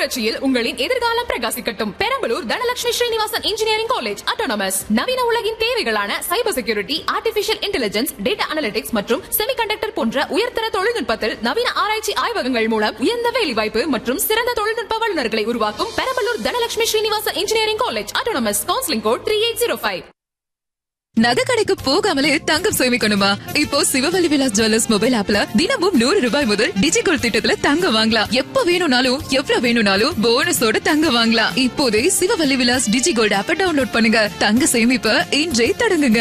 புரட்சியில் உங்களின் எதிர்காலம் பிரகாசிக்கட்டும் Perambalur Dhanalakshmi Srinivasan engineering college autonomous நவீன உலகின் தேவைகளான cyber security artificial intelligence data analytics மற்றும் செமிகண்டக்டர் போன்ற உயர்தர தொழில்நுட்பத்தில் நவீன ஆராய்ச்சி ஆய்வகங்கள் மூலம் உயர்ந்த வேலைவாய்ப்பு மற்றும் சிறந்த தொழில்நுட்ப வல்லுநர்களை உருவாக்கும் Perambalur Dhanalakshmi Srinivasan engineering college autonomous counselling code three eight zero five நகை கடைக்கு போகாமலே தங்கம் சேமிக்கணுமா இப்போ சிவவலி விலாஸ் ஜுவல்லர்ஸ் மொபைல் ஆப்ல தினமும் நூறு ரூபாய் முதல் டிஜிகோல் திட்டத்துல தங்கம் வாங்கலாம் எப்ப வேணும்னாலும் எவ்வளவு வேணும்னாலும் போனஸோட தங்கம் வாங்கலாம் இப்போதே சிவவல்லி விலாஸ் டிஜிகோல்ட் ஆப்ப டவுன்லோட் பண்ணுங்க தங்க சேமிப்ப இன்றே தொடங்குங்க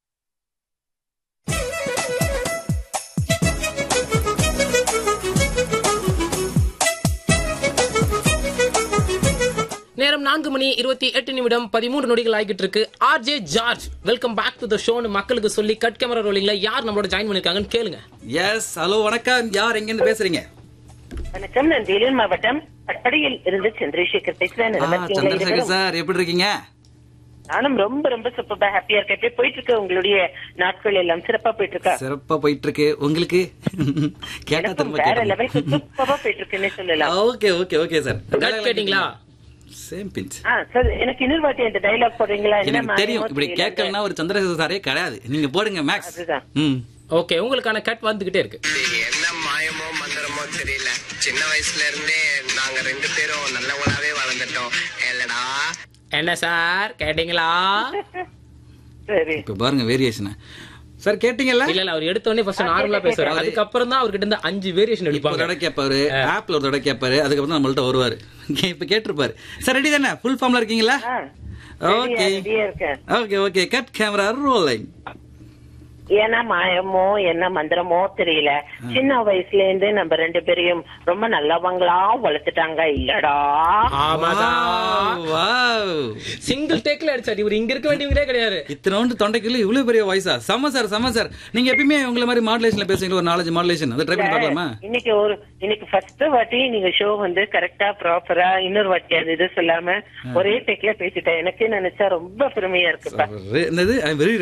நேரம் நான்கு மணி இருபத்தி எட்டு நிமிடம் பதிமூன்று நொடிகள் ஆகிட்டு இருக்கு RJ George welcome back to the ஷோன்னு மக்களுக்கு சொல்லி கட் கேமரா ரோலிங்ல யார் நம்மளோட ஜாயின் பண்ணிருக்காங்கன்னு கேளுங்க எஸ் ஹலோ வணக்கம் யார் எங்க இருந்து பேசுறீங்க வணக்கம் நான் வேலூர் மாவட்டம் பட்படியில் இருந்து சந்திரசேகர் பேசுறேன் ஆ, நல்லா இருக்கீங்களா சந்திரசேகர் இருவரும்? சார் எப்படி இருக்கீங்க நானும் ரொம்ப ரொம்ப சூப்பரா ஹாப்பியா இருக்கேன் எப்படி போயிட்டு இருக்கு உங்களுடைய நாட்கள் எல்லாம் சிறப்பா போயிட்டு இருக்கா சிறப்பா போயிட்டு இருக்கு உங்களுக்கு கேட்டா எனக்கும் திரும்ப வேற கேட்கணும். லெவலுக்கு சூப்பரா போயிட்டு இருக்குன்னு சொல்லலாம் okay okay okay sir cut கேட்டீங்களா சேம் பிஞ்ச் ஆ சார் எனக்கு இன்னொரு வாட்டி அந்த டைலாக் போடுறீங்களா என்ன எனக்கு தெரியும் மாயமோ இப்படி தெரியல. கேட்கலன்னா ஒரு சந்திரசேகர் சாரே கிடையாது நீங்க போடுங்க மேக்ஸ் அதுதான். ம் ஓகே உங்களுக்கான கட் வந்துகிட்டே இருக்கு இது என்ன மாயமோ மந்திரமோ தெரியல சின்ன வயசுல இருந்தே நாங்க ரெண்டு பேரும் நல்லவங்களாவே வளர்ந்துட்டோம் இல்லடா என்ன சார் கேட்டீங்களா சரி இப்ப பாருங்க வேரியேஷன் சார் கேட்டீங்கல்ல இல்ல இல்ல அவர் எடுத்த உடனே ஃபர்ஸ்ட் நார்மலா பேசுவாரு அதுக்கப்புறம் தான் அவர்கிட்ட இருந்து அஞ்சு வேரியேஷன் இப்போ ஒரு எடுப்பாங்க தடவை கேட்பாரு ஆப்ல ஒரு தடவை கேட்பாரு அதுக்கப்புறம் நம்மள்ட்ட வருவாரு இப்ப கேட்டிருப்பாரு சார் ரெடி தானே ஃபுல் ஃபார்ம்ல இருக்கீங்களா ஆ ஓகே ரெடியா இருக்கேன் okay okay cut camera rolling என்ன மாயமோ என்ன மந்திரமோ தெரியல சின்ன வயசுல இருந்து நம்ம ரெண்டு பேரையும் ரொம்ப நல்லவங்களா வளர்த்துட்டாங்க இல்லடா ஆமா சார் வாவ் சிங்கிள் டேக்ல அடிச்சாரு இவர் இங்க இருக்க வேண்டியவங்களே கிடையாது இத்தனோண்டு தொண்டைக்குள்ள இவ்வளவு பெரிய வாய்ஸா செம சார் செம சார் நீங்க எப்பயுமே உங்களை மாதிரி மாடுலேஷன்ல பேசுறீங்களா ஒரு நாலஞ்சு மாடுலேஷன் அதை ட்ரை பண்ணி பார்க்கலாமா இன்னைக்கு ஒரு இன்னைக்கு ஃபர்ஸ்ட் வாட்டி நீங்க ஷோ வந்து கரெக்டா ப்ராப்பரா இன்னொரு வாட்டி அது இது சொல்லாம ஒரே டெக்ல பேசிட்டேன் எனக்கே நினைச்சா ரொம்ப பெருமையா இருக்குப்பா என்னது ஐ வெரி